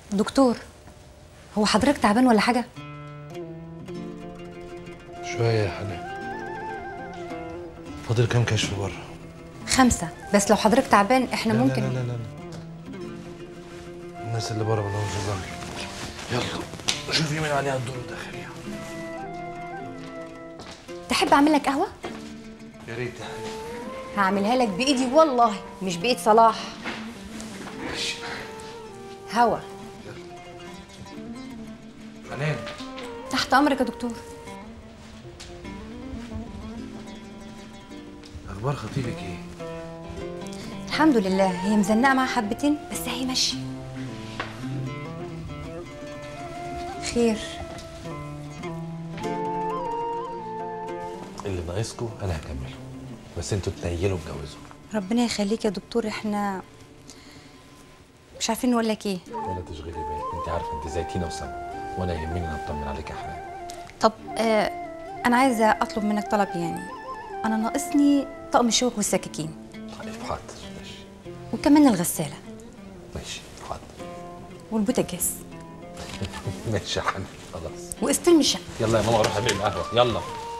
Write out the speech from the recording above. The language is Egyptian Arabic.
دكتور هو حضرتك تعبان ولا حاجه شوية يا حنان فاضل كام كشف بره خمسه بس لو حضرتك تعبان احنا لا ممكن لا لا لا لا الناس اللي بره مالهمش ظهر يلا شوفي مين عليها الدور داخل تحب اعمل لك قهوه يا ريت يا حنان هعملها لك بايدي والله مش بايد صلاح ماشي هوا حنان تحت امرك يا دكتور اخبار خطيبك ايه الحمد لله هي مزنقه معاها حبتين بس هي ماشيه خير اللي ناقصكم انا هكمله بس انتوا تنيلوا اتجوزوا ربنا يخليك يا دكتور احنا مش عارفين نقول لك ايه ولا تشغلي بالك انت عارفه انت زي تينا وسما وانا يهمني ان اطمن عليك يا حنان طب آه انا عايزه اطلب منك طلب يعني انا ناقصني طقم الشوك والسكاكين طيب حاضر ماشي وكمان الغساله ماشي حاضر والبوتاجاز ماشي يا حنان خلاص واستلم الشقه يلا يا ماما روح اعملي القهوه يلا